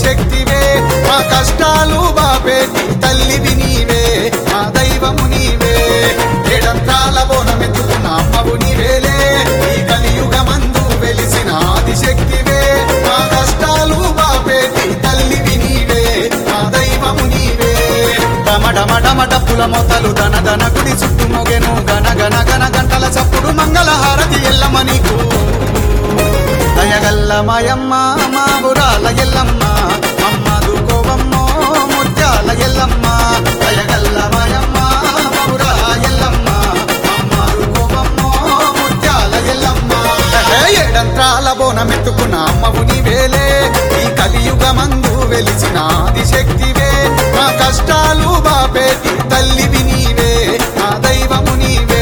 ఆదిశక్తివే మా కష్టాలు బాపేటి తల్లివి నీవే మా దైవము నీవే ఏడంతాల బోనమెత్తుకున్న అమ్మవు నీవేలే ఈ కలియుగమందు వెలిసిన ఆదిశక్తివే మా కష్టాలు బాపేటి తల్లివి నీవే మా దైవము నీవే డమడమడమడ పుల మొతలు దన దన గుడి చుట్టూ మొగెను గన గన గన గంటల చప్పుడు మంగళహారతి ఎల్లమ్మ నీకు దయగల్ల మాయమ్మ మా బురాల ఎల్లమ్మ అమ్మ దుకోవమ్మో ముత్యాల ఎల్లమ్మ దయగల్ల మాయమ్మ మా బురాల ఎల్లమ్మ అమ్మ దుకోవమ్మో ముత్యాల ఎల్లమ్మ హే, ఏడంత్రాల బోనమెత్తుకున్న అమ్మవు నీవేలే ఈ కలియుగమందు వెలిసిన ఆదిశక్తివే మా కష్టాలు బాపేటి తల్లివి నీవే మా దైవము నీవే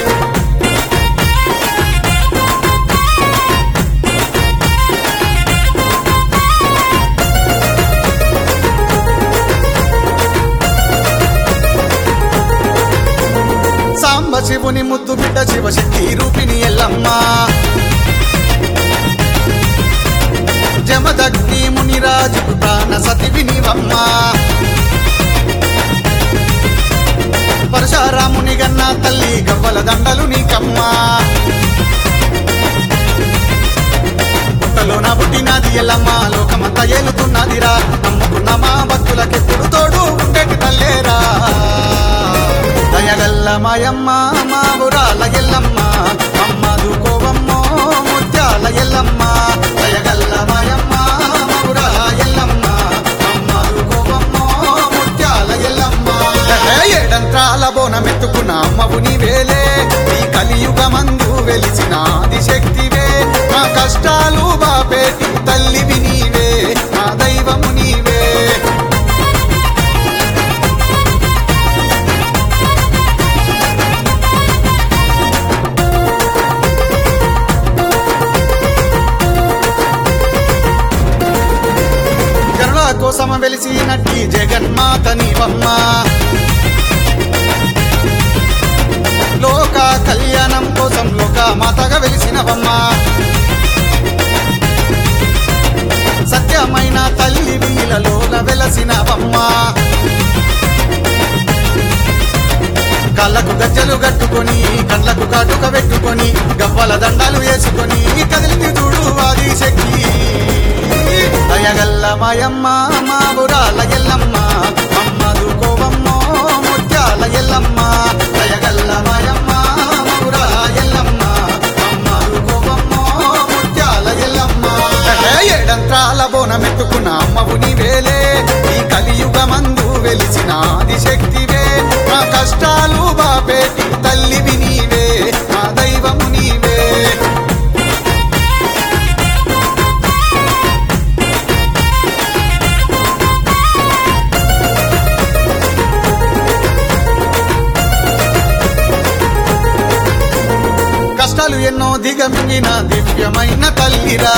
సాంబ శివుని ముద్దు బిడ్డ శివశక్తి రూపిణి ఎల్లమ్మ జమదగ్ని మునిరాజుకు ప్రాణ సతివి నీవమ్మ పరశురాముని గన్న తల్లి గవ్వల దండలు నీకమ్మా పుట్టలోన పుట్టినది ఎల్లమ్మ లోకమంతా ఏలుతున్నదిరా నమ్ముకున్న మా భక్తులకెప్పుడు తోడు ఉండేటి తల్లేరా దయగల్ల మాయమ్మ మా బురాల ఎల్లమ్మ అమ్మ దుకోవమ్మో ముత్యాల ఎల్లమ్మ దయగల్ల మాయమ్మ మా బురాల ఎల్లమ్మ అమ్మ దుకోవమ్మో ముత్యాల ఎల్లమ్మ హే, ఏడంత్రాల బోనమెత్తుకున్న అమ్మవు నీవేలే ఈ కలియుగమందు వెలిసిన ఆదిశక్తివే మా కష్టాలు బాపేటి తల్లివి నీవే మా దైవము నీవే గరుడ కోసం వెలిసినట్టి జగన్మాత నీవమ్మ లోక కళ్యాణం కోసం లోక మాతగా వెలిసినవమ్మ సత్యమైన తల్లి వీలలోన వెలసినవమ్మ కళ్ళకు గజ్జలు కట్టుకొని కళ్ళకు కాటుక పెట్టుకొని గవ్వల దండాలు వేసుకొని కదిలింది చూడు ఆది శక్తి దయగల్ల మాయమ్మ మా బురాల ఎల్లమ్మ అమ్మ దుకోవమ్మో ముత్యాల ఎల్లమ్మ దయగల్ల మాయమ్మ మా బురాల ఎల్లమ్మ అమ్మ దుకోవమ్మో ముత్యాల ఎల్లమ్మ హే, ఏడంత్రాల బోనమెత్తుకున్న అమ్మవు నీవేలే ఈ కలియుగమందు వెలిసిన ఆదిశక్తివే మా కష్టాలు బాపేటి తల్లివి నీవే మా దైవము నీవే కష్టాలు ఎన్నో దిగమింగిన దివ్యమైన తల్లిరా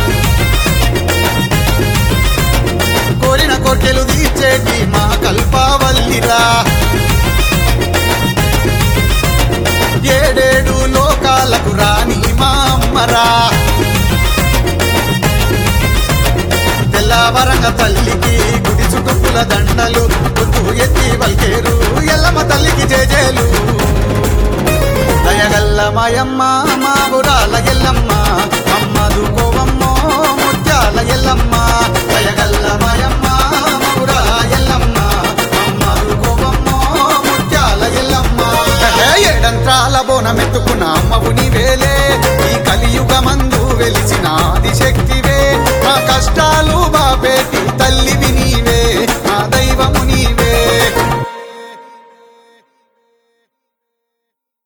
కోరిన కోర్కెలు తీర్చేటి మా కల్పావల్లిరా ఏడేడు లోకాలకు రాని మా అమ్మరా తెల్లవరంగ తల్లికి గుడి చుట్టుకుల దండలు గుర్తు ఎత్తి వల్కేరు ఎల్లమ్మ తల్లికి జేజేలు దయగల్ల మాయమ్మ మా గురాల ఎల్లమ్మ అమ్మ దుకోవమ్మో ముత్యాల ఎల్లమ్మ దయగల్ల మాయమ్మ మా గురాల ఎల్లమ్మ అమ్మ దుకోవమ్మో ముత్యాల ఎల్లమ్మ హే, ఏడంత్రాల బోనమెత్తుకున్న అమ్మవు నీవేలే ఈ కలియుగమందు వెలిసిన ఆదిశక్తి